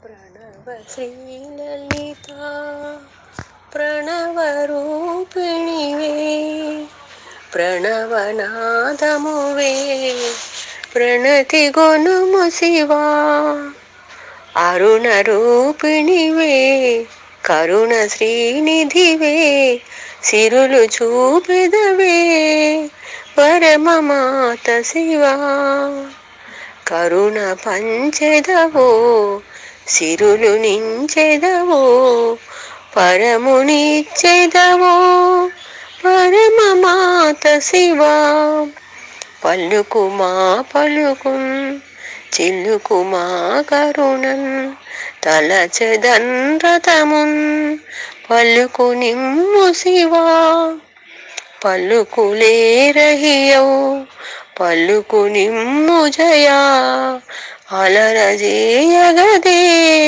ప్రణవ శ్రీలలిత ప్రణవరూపిణివే ప్రణవనాదమువే ప్రణతి గొనుము శివా అరుణ రూపిణివే కరుణ శ్రీనిధివే సిరులు చూపెదవే పరమమాత శివా కరుణ పంచెదవో సిరులు నించెదవో పరమునిచ్చెదవో పరమమాత శివా పలుకు మా పలుకున్ చిల్లుకు మా కరుణన్ తలచెదన్ రథమున్ పలుకు నిమ్ము శివా పలుకులే రహియౌ పలుకు నిమ్ము జయా అలరజేయగదే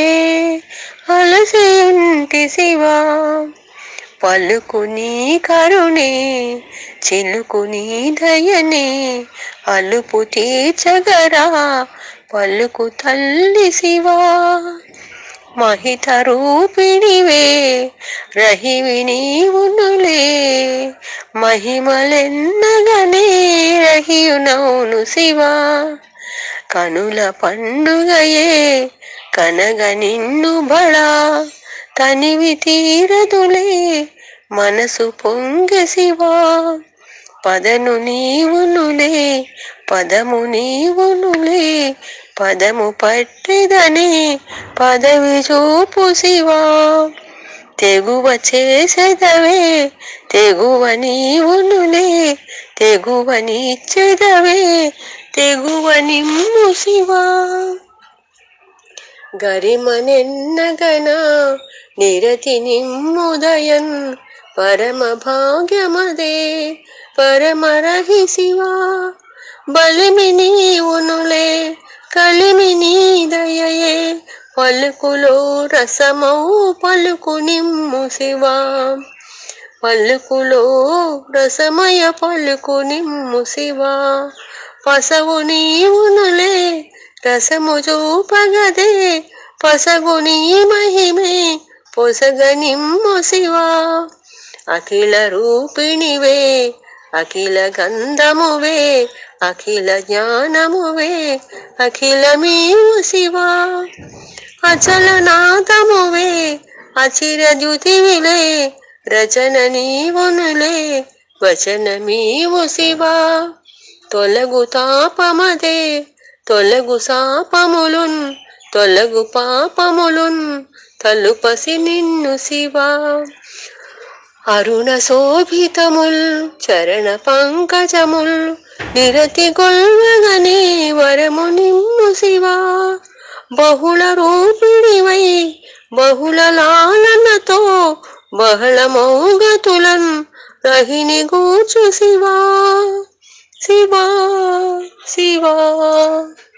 అలసేంటి శివా పలుకు నీ కరుణే చిలుకు నీ దయనే అలుపు తీర్చగరా పలుకు తల్లి శివా మహిత రూపిణివే రహివి నీవునులే మహిమలెన్నగనే రహియునౌను శివా కనుల పండుగయే కనగ నిన్ను బళా తనివి తీరదులే మనసు పొంగె శివా పదను నీవునులే పదము నీవునులే పదము పట్టెదని పదవి చూపు శివా తెగువ చేసెదవే తెగువ నీవునులే తెగువ నీచెదవే తెగువ నిమ్ము శివా గరిమనెన్నగన నిరతి నిమ్ముదయన్ పరమ భాగ్యమదే పరమరహి శివా బలిమి నీవునులే కలిమి నీ దయయే పలుకులో రసమౌ పలుకు నిమ్ము శివా పలుకులో రసమయ పలుకు నిమ్ము శివా పసవు నీవునులే రసము చూపగదే పసగు నీ మహిమే పొసగ నిమ్ము శివా అఖిల రూపిణివే అఖిల గంధమువే అఖిల జ్ఞానమువే అఖిల మీవు శివా అచల నాదమువే అచిర ద్యుతివిలే రచన నీవునులే వచన మీవు శివా తొలగు తాపమదే తొలగు శాపములున్ తొలగు పాపములున్ తలుపసి నిన్ను శివా అరుణ శోభితముల్ చరణ పంకజముల్ నిరతి గొల్వగనే వరము నిమ్ము శివా బహుళ రూపిణివై బహుళ లాలనతో బహళ మౌగతులన్ రహిని గూర్చు శివా శివా శివా